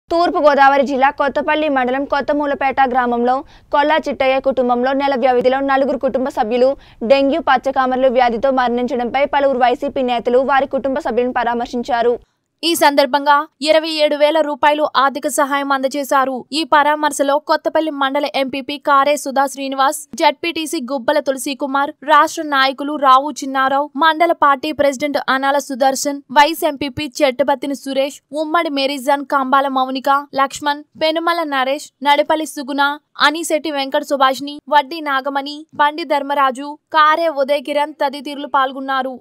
తూర్పుగోదావరి జిల్లా కొత్తపల్లి మండలం కొత్తమూలపేట గ్రామంలో కొల్లా చిట్టయ్య కుటుంబంలో నెల వ్యవధిలో నలుగురు కుటుంబ సభ్యులు డెంగ్యూ పచ్చకామర్లు వ్యాధితో మరణించడంపై పలువురు వైసీపీ నేతలు వారి కుటుంబ సభ్యులను పరామర్శించారు ఈ సందర్భంగా ఇరవై ఏడు వేల రూపాయలు ఆర్థిక సహాయం అందజేశారు ఈ పరామర్శలో కొత్తపల్లి మండల ఎంపీపీ కారే సుధా శ్రీనివాస్ జడ్పీటీసీ గుబ్బల తులసి కుమార్ రాష్ట్ర నాయకులు రావు చిన్నారావు మండల party president Anala Sudarshan vice MPP Chettubathini Suresh ఉమ్మడి మేరీజాన్ కంబాల మౌనిక లక్ష్మణ్ పెనుమల నరేష్ నడిపల్లి సుగుణ అనిశెట్టి వెంకట సుభాష్ని వడ్డీ నాగమణి బండి ధర్మరాజు కారే ఉదయ్ కిరణ్ తదితరులు పాల్గొన్నారు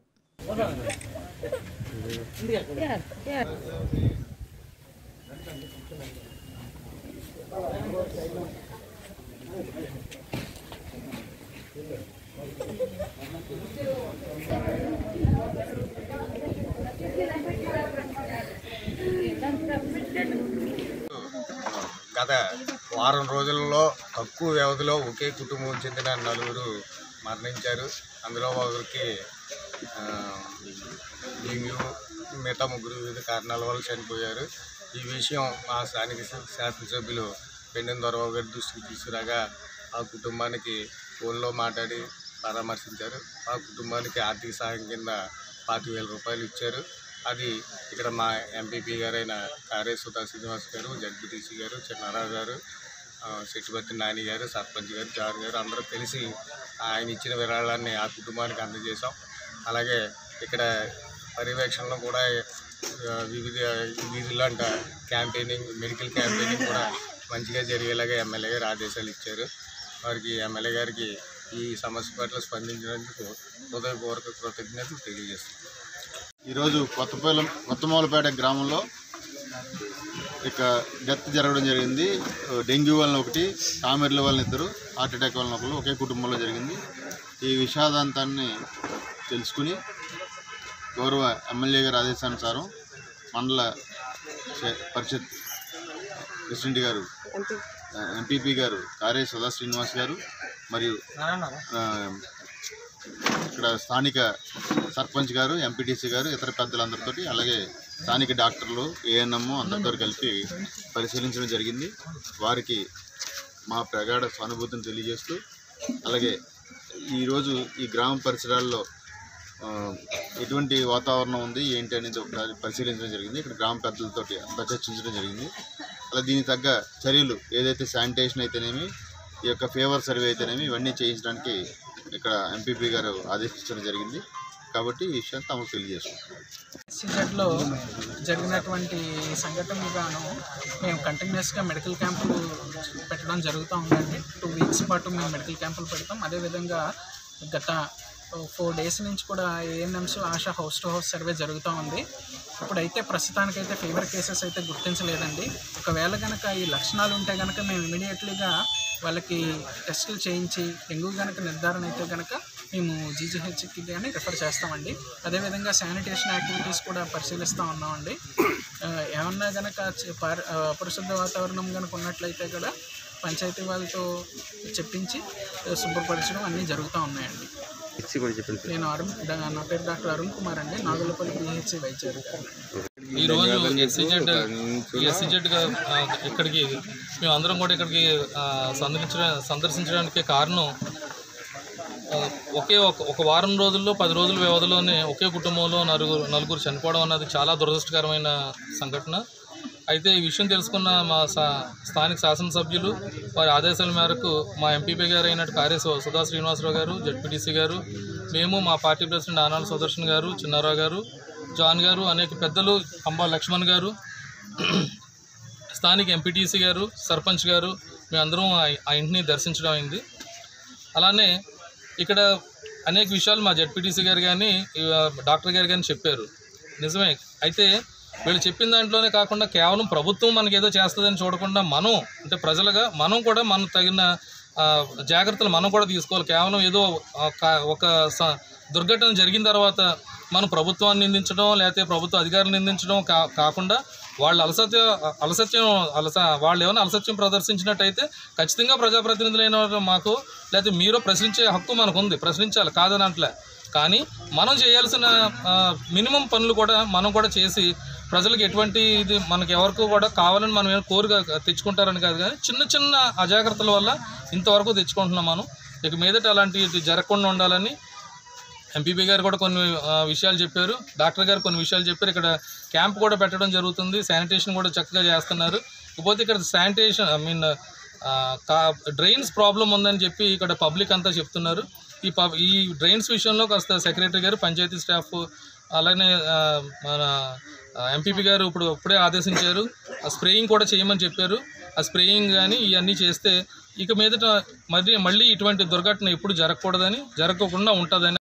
గత వారం రోజుల్లో తక్కువ వ్యవధిలో ఒకే కుటుంబం చెందిన నలుగురు మరణించారు అందులో ఒకరికి ఆ, డెంగ్యూ మిగతా ముగ్గురు వివిధ కారణాల వల్ల చనిపోయారు ఈ విషయం మా స్థానిక శా- శాసనసభ్యులు పెండెం దొరబాబు గారి దృష్టికి తీసుకురాగా ఆ కుటుంబానికి ఫోన్లో మాట్లాడి పరామర్శించారు ఆ కుటుంబానికి ఆర్థిక సహాయం కింద పాతి వేల రూపాయలు ఇచ్చారు అది ఇక్కడ మా ఎంపీపీ గారైన కారే సుధా శ్రీనివాస్ గారు జడ్పీటీసీ గారు చిన్నారావు గారు ఆ, శెట్టిపత్తి నాని గారు సర్పంచ్ గారు జాన్ గారు అందరూ కలిసి ఆయన ఇచ్చిన విరాళాన్ని ఆ కుటుంబానికి అందజేశాం అలాగే ఇక్కడ పర్యవేక్షణలో కూడా ఆ, వివిధ వీధుల్లో అంట క్యాంపెయినింగ్ మెడికల్ క్యాంపెయినింగ్ కూడా మంచిగా జరిగేలాగా ఎమ్మెల్యే గారు ఆదేశాలు ఇచ్చారు వారికి ఎమ్మెల్యే గారికి ఈ సమస్య పట్ల స్పందించినందుకు హృదయపూర్వక కృతజ్ఞతలు తెలియజేస్తున్నాను ఈరోజు కొత్తపల్లి కొత్తమూలపేట గ్రామంలో ఇక డెత్ జరగడం జరిగింది డెంగ్యూ వలన ఒకటి కామెర్ల వలన ఇద్దరు హార్ట్ అటాక్ వలన ఒకరు ఒకే కుటుంబంలో జరిగింది ఈ విషాదాంతాన్ని తెలుసుకుని గౌరవ ఎమ్మెల్యే గారి ఆదేశానుసారం మండల చే- పరిషత్ ప్రెసిడెంట్ గారు ఎంపీపీ గారు కారే సదా శ్రీనివాస్ గారు మరియు ఆ, ఇక్కడ స్థానిక సర్పంచ్ గారు ఎంపీటీసీ గారు ఇతర పెద్దలందరితోటి అలాగే స్థానిక డాక్టర్లు ఏఎన్ఎం అందరితో కలిపి పరిశీలించడం జరిగింది వారికి మా ప్రగాఢ సానుభూతిని తెలియజేస్తూ అలాగే ఈరోజు ఈ గ్రామ పరిసరాల్లో ఆ, ఎటువంటి వాతావరణం ఉంది ఏంటి అనేది ఒకసారి పరిశీలించడం జరిగింది ఇక్కడ గ్రామ పెద్దలతోటి అంతా చర్చించడం జరిగింది అలా దీనికి తగ్గ చర్యలు ఏదైతే శానిటేషన్ అయితేనేమి ఈ యొక్క ఫేవర్ సర్వే అయితేనేమి ఇవన్నీ చేయించడానికి ఇక్కడ ఎంపీపీ గారు ఆదేశించడం జరిగింది కాబట్టి ఈ విషయాన్ని తమకు తెలియజేసుకుంటున్నాం సిజెడ్లో జరిగినటువంటి సంఘటనలు గాను మేము కంటిన్యూస్గా మెడికల్ క్యాంపులు పెట్టడం జరుగుతూ ఉందండి టూ వీక్స్ పాటు మేము మెడికల్ క్యాంపులు పెడతాం అదేవిధంగా గత ఫోర్ డేస్ నుంచి కూడా ANMs ASHA house to house survey జరుగుతూ ఉంది ఇప్పుడైతే ప్రస్తుతానికైతే ఫీవర్ కేసెస్ అయితే గుర్తించలేదండి ఒకవేళ కనుక ఈ లక్షణాలు ఉంటే కనుక మేము ఇమీడియట్లీగా వాళ్ళకి టెస్టులు చేయించి డెంగ్యూ కనుక నిర్ధారణ అయితే కనుక మేము జీజీహెచ్కి కానీ రిఫర్ చేస్తామండి అదేవిధంగా శానిటేషన్ యాక్టివిటీస్ కూడా పరిశీలిస్తూ ఉన్నామండి ఆ, ఏమన్నా కనుక చ- పరి- ఆ, అపరిశుద్ధ వాతావరణం కనుక ఉన్నట్లయితే కూడా పంచాయతీ వాళ్ళతో చెప్పించి ఆ, శుభ్రపరచడం అన్నీ జరుగుతూ ఉన్నాయండి నేను అరుణ్ డా- నా పేరు డాక్టర్ అరుణ్ కుమార్ అండి నాగులపల్లి పిహెచ్సి వైద్యాధికారి ఈ రోజు ఎస్సీజెడ్ ఎస్సీజెడ్ ఇక్కడికి మేము అందరం కూడా ఇక్కడికి ఆ, సందర్శించ సందర్శించడానికి కారణం ఆ, ఒకే ఒక ఒక వారం రోజుల్లో పది రోజుల వ్యవధిలోనే ఒకే కుటుంబంలో నలుగురు నలుగురు చనిపోవడం అన్నది చాలా దురదృష్టకరమైన సంఘటన అయితే ఈ విషయం తెలుసుకున్న మా సా స్థానిక శాసనసభ్యులు వారి ఆదేశాల మేరకు మా ఎంపీపీ గారు అయిన కార్య సు- సుధా శ్రీనివాసరావు గారు జడ్పీటీసీ గారు మేము మా పార్టీ ప్రెసిడెంట్ ఆనాడు సుదర్శన్ గారు చిన్నారావు గారు జాన్ గారు అనేక పెద్దలు అంబా లక్ష్మణ్ గారు స్థానిక ఎంపీటీసీ గారు సర్పంచ్ గారు మేమందరం ఆ- ఆ ఇంటిని దర్శించడం అయింది అలానే ఇక్కడ అనేక విషయాలు మా జడ్పీటీసీ గారు కానీ ఆ, డాక్టర్ గారు కానీ చెప్పారు నిజమే అయితే వీళ్ళు చెప్పిన దాంట్లోనే కాకుండా కేవలం ప్రభుత్వం మనకి ఏదో చేస్తుందని చూడకుండా మనం అంటే ప్రజలుగా మనం కూడా మనం తగిన ఆ, జాగ్రత్తలు మనం కూడా తీసుకోవాలి కేవలం ఏదో ఒక ఒక స- దుర్ఘటన జరిగిన తర్వాత మనం ప్రభుత్వాన్ని నిందించడం లేకపోతే ప్రభుత్వ అధికారులు నిందించడం కా కాకుండా వాళ్ళు అలసత్య అలసత్యం అలస వాళ్ళు ఏమైనా అలసత్యం ప్రదర్శించినట్టయితే ఖచ్చితంగా ప్రజాప్రతినిధులైన వారు మాకు లేకపోతే మీరు ప్రశ్నించే హక్కు మనకు ఉంది ప్రశ్నించాలి కాదని అంటలే కానీ మనం చేయాల్సిన మినిమం పనులు కూడా మనం కూడా చేసి ప్రజలకు ఎటువంటి ఇది మనకి ఎవరికి కూడా కావాలని మనం ఏం కోరిక తెచ్చుకుంటారని కాదు కానీ చిన్న చిన్న అజాగ్రత్తల వల్ల ఇంతవరకు తెచ్చుకుంటున్నాం మనం ఇక మీదట అలాంటివి జరగకుండా ఉండాలని ఎంపీపీ గారు కూడా కొన్ని ఆ, విషయాలు చెప్పారు డాక్టర్ గారు కొన్ని విషయాలు చెప్పారు ఇక్కడ క్యాంప్ కూడా పెట్టడం జరుగుతుంది శానిటేషన్ కూడా చక్కగా చేస్తున్నారు ఇకపోతే ఇక్కడ sanitation I mean drains problem ఉందని చెప్పి ఇక్కడ పబ్లిక్ అంతా చెప్తున్నారు ఈ పబ్ ఈ డ్రైన్స్ విషయంలో కాస్త సెక్రటరీ గారు పంచాయతీ స్టాఫ్ అలానే ఆ, మన ఎంపీపీ గారు ఇప్పుడు ఇప్పుడే ఆదేశించారు ఆ స్ప్రేయింగ్ కూడా చేయమని చెప్పారు ఆ స్ప్రేయింగ్ కానీ ఇవన్నీ చేస్తే ఇక మీదట మరి మళ్ళీ ఇటువంటి దుర్ఘటన ఎప్పుడు జరగకూడదని జరగకుండా ఉంటుందని